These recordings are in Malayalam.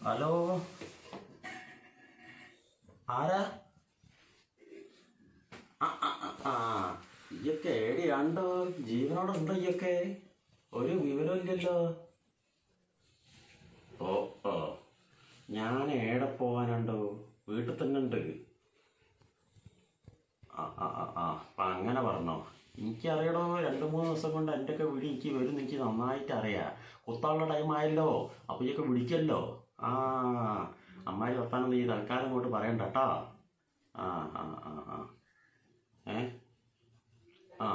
ഹലോ ആരാ ആ, ആ, ആ, ആ ഇയൊക്കെ എവിടെയാണ്ടോ ജീവനോടെ ഉണ്ടോ ഇയൊക്കെ ഒരു വിവരമില്ലല്ലോ ഓ ഓ ഞാൻ ഏടെ പോവാനുണ്ടോ വീട്ടിൽ തന്നെ ഉണ്ട് ആ ആ ആ ആ അപ്പം അങ്ങനെ പറഞ്ഞോ എനിക്കറിയടോ രണ്ട് മൂന്ന് ദിവസം കൊണ്ട് എൻ്റെ ഒക്കെ വിളി എനിക്ക് വരും എനിക്ക് നന്നായിട്ട് അറിയാം കുത്താനുള്ള ടൈം ആയല്ലോ അപ്പോൾ ഇയൊക്കെ വിളിക്കല്ലോ ആ അമ്മായി വർത്താനം നീ തൽക്കാലം ഇങ്ങോട്ട് പറയണ്ട കേട്ടോ ആ ആ ആ ആ ഏ ആ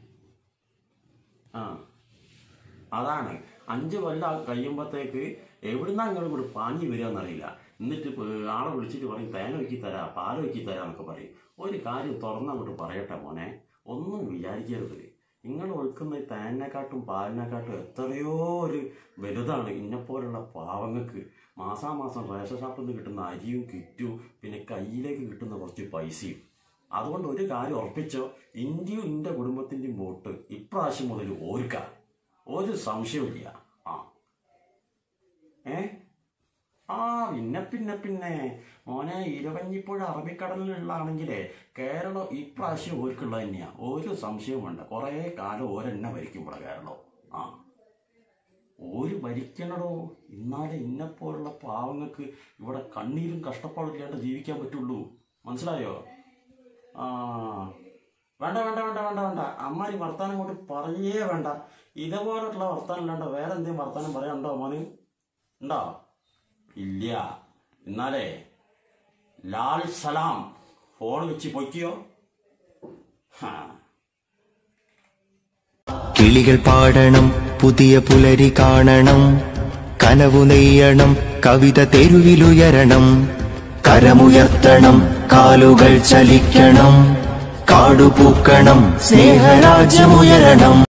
ആ അതാണ് അഞ്ച് കൊല്ലം കഴിയുമ്പോഴത്തേക്ക് എവിടുന്നാ ഇങ്ങോട്ട് കൂടി പാഞ്ഞു വരികയെന്നറിയില്ല എന്നിട്ട് ഇപ്പൊ ആളെ വിളിച്ചിട്ട് പറയും തേന വെക്കി തരാം പാല് വെക്കി തരാം എന്നൊക്കെ പറയും ഒരു കാര്യം തുറന്നങ്ങോട്ട് പറയട്ടെ മോനെ ഒന്നും വിചാരിക്കരുത് നിങ്ങൾ ഒഴുക്കുന്ന ഈ തേനിനെക്കാട്ടും പാലിനെക്കാട്ടും എത്രയോ ഒരു വലുതാണ് ഇന്നെപ്പോലുള്ള പാവങ്ങൾക്ക് മാസാമാസം റേഷൻ ഷാപ്പിൽ നിന്ന് കിട്ടുന്ന അരിയും കിറ്റും പിന്നെ കയ്യിലേക്ക് കിട്ടുന്ന കുറച്ച് പൈസയും അതുകൊണ്ട് ഒരു കാര്യം ഉറപ്പിച്ചോ ഇന്ത്യയും എൻ്റെ കുടുംബത്തിൻ്റെയും വോട്ട് ഇപ്രാവശ്യം മുതൽ ഓർക്കാം ഒരു സംശയമില്ല ആ ഏ ആ പിന്നെ പിന്നെ പിന്നെ മോനെ ഇരുവഞ്ഞിപ്പുഴ അറബിക്കടലിലുള്ളതാണെങ്കിലേ കേരളം ഇപ്രാവശ്യം ഓർക്കുള്ളത് തന്നെയാ ഒരു സംശയവും വേണ്ട കുറേ കാലം ഓരെന്നെ ഭരിക്കും ഇവിടെ കേരളം ആ ഒരു ഭരിക്കണടോ എന്നാലേ ഇന്നെപ്പോലുള്ള പാവങ്ങൾക്ക് ഇവിടെ കണ്ണീരും കഷ്ടപ്പാടും ഇല്ലാണ്ട് ജീവിക്കാൻ പറ്റുള്ളൂ മനസ്സിലായോ ആ വേണ്ട വേണ്ട വേണ്ട വേണ്ട വേണ്ട അമ്മാരി വർത്താനം കൊണ്ട് പറയേ വേണ്ട ഇതേപോലുള്ള വർത്താനം ഇല്ലാണ്ട വേറെ എന്തെങ്കിലും വർത്താനം പറയാനുണ്ടോ മോന് ഉണ്ടോ ഇല്ല എന്നാലേ ലാൽ സലാം ഫോൺ വെച്ച് പൊയ്ക്കോ ഹാ കിളികൾ പാടണം പുതിയ പുലരി കാണണം കനവു നെയ്യണം കവിത തെരുവിലുയരണം കരമുയർത്തണം കാലുകൾ ചലിക്കണം കാടുപൂക്കണം സ്നേഹരാജ്യമുയരണം